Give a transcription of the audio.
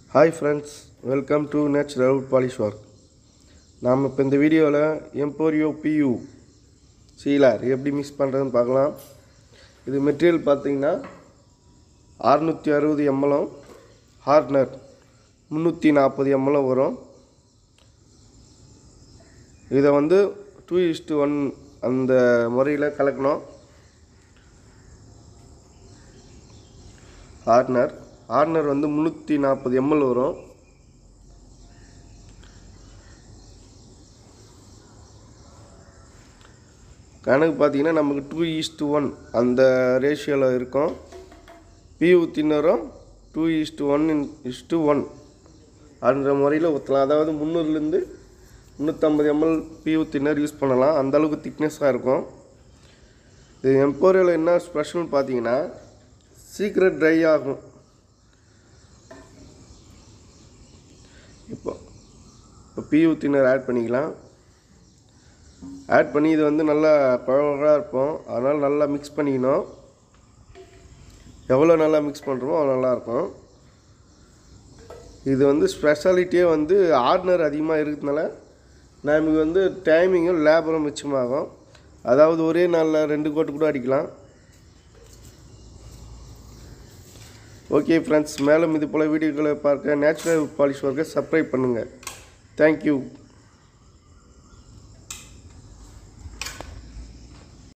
hi friends welcome to natural polish work நாம் இப்போ இந்த வீடியோவில் எம்போரியோ பியூ சீலர் எப்படி மிக்ஸ் பண்ணுறதுன்னு பார்க்கலாம் இது மெட்டீரியல் பார்த்தீங்கன்னா அறுநூற்றி அறுபது எம்எலும் ஹார்னர் முந்நூற்றி நாற்பது எம்எலும் வரும் இதை வந்து டூ இஸ்டு ஒன் அந்த முறையில் கலக்கணும் ஹார்னர் ஹார்னர் வந்து முந்நூற்றி நாற்பது எம்எல் வரும் கணக்கு பார்த்தீங்கன்னா நமக்கு டூ ஈஸ்ட் ஒன் அந்த ரேஷியோவில் இருக்கும் பியூ தின்னரும் two is to one is to one அந்த முறையில் ஊற்றலாம் அதாவது முந்நூறுலேருந்து முந்நூற்றம்பது எம்எல் பியூ தின்னர் யூஸ் பண்ணலாம் அந்த அளவுக்கு திக்னஸாக இருக்கும் இது எம்போரியோவில் என்ன ஸ்பெஷல்னு பார்த்தீங்கன்னா சீக்கிரம் ட்ரை ஆகும் இப்போ இப்போ பியூ தின்னர் ஆட் பண்ணிக்கலாம் ஆட் பண்ணி இது வந்து நல்லா குழந்தாக இருப்போம் அதனால் நல்லா மிக்ஸ் பண்ணிக்கணும் எவ்வளோ நல்லா மிக்ஸ் பண்ணுறோமோ அவ்வளோ நல்லாயிருக்கும் இது வந்து ஸ்பெஷாலிட்டியே வந்து ஆர்டினர் அதிகமாக இருக்கிறதுனால நமக்கு வந்து டைமிங்கும் லேபரும் மிச்சமாகும் அதாவது ஒரே நாளில் ரெண்டு கோட்டு கூட அடிக்கலாம் ஓகே ஃப்ரெண்ட்ஸ் மேலும் இது போல் வீடியோக்களை பார்க்க நேச்சுரல் பாலிஷ் ஒர்க்கை சப்ஸ்கிரைப் பண்ணுங்கள் தேங்க்யூ